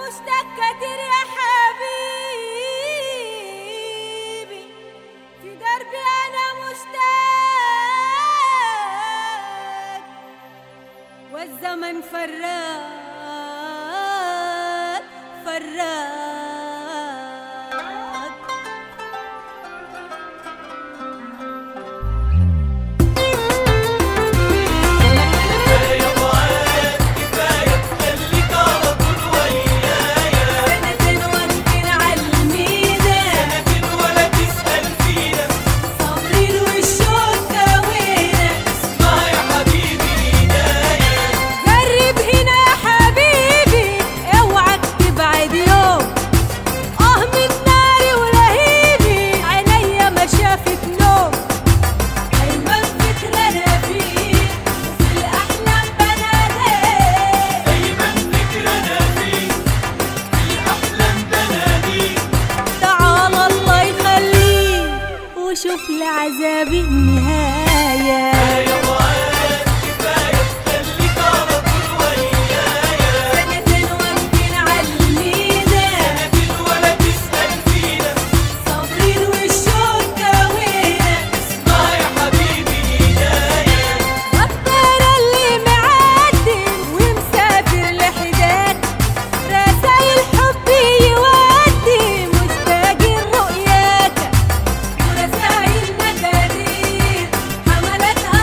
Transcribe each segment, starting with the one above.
مشتاق كتير يا حبيبي في دربي انا مشتاق والزمن فراق فراق سنتين واقفين عالمينا صابرين والشوق كوينا جرب هنا يا حبيبي اوعك تبعد يوم اه من ناري ولهيبي عينيا ما شافت نوم دايما فكرة فيك وفي الاحلام بناديك تعال الله يخليك وشوف لعذابي النهايه سنتين واقفين عالمينا صابرين والشوق كوينا الطير اللي معدي ومسافر لحداك رسايل حبي يودي مشتاق رؤياك ورسايل مكارير حملتها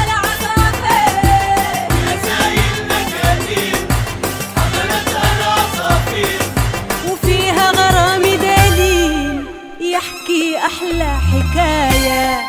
العصافير وفيها غرام دليل يحكي أحلى حكاية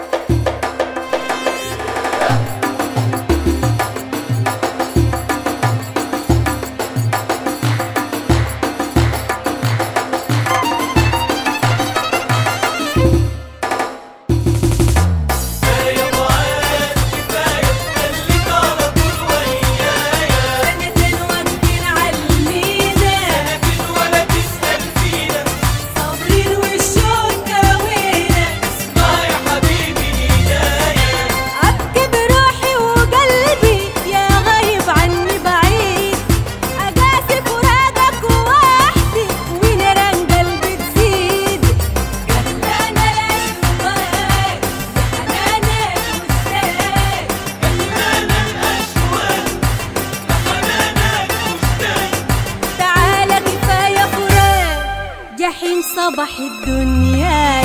سنتين واقفين عالمينا صابرين والشوق كوينا أبكي بروحي وقلبي يا غايب عني بعيد أقاسي فراقك وحدي ونيران قلبي تزيد قلبنا الأشواق بحنانك مشتاق تعالى كفاية فراق جحيم صباح الدنيا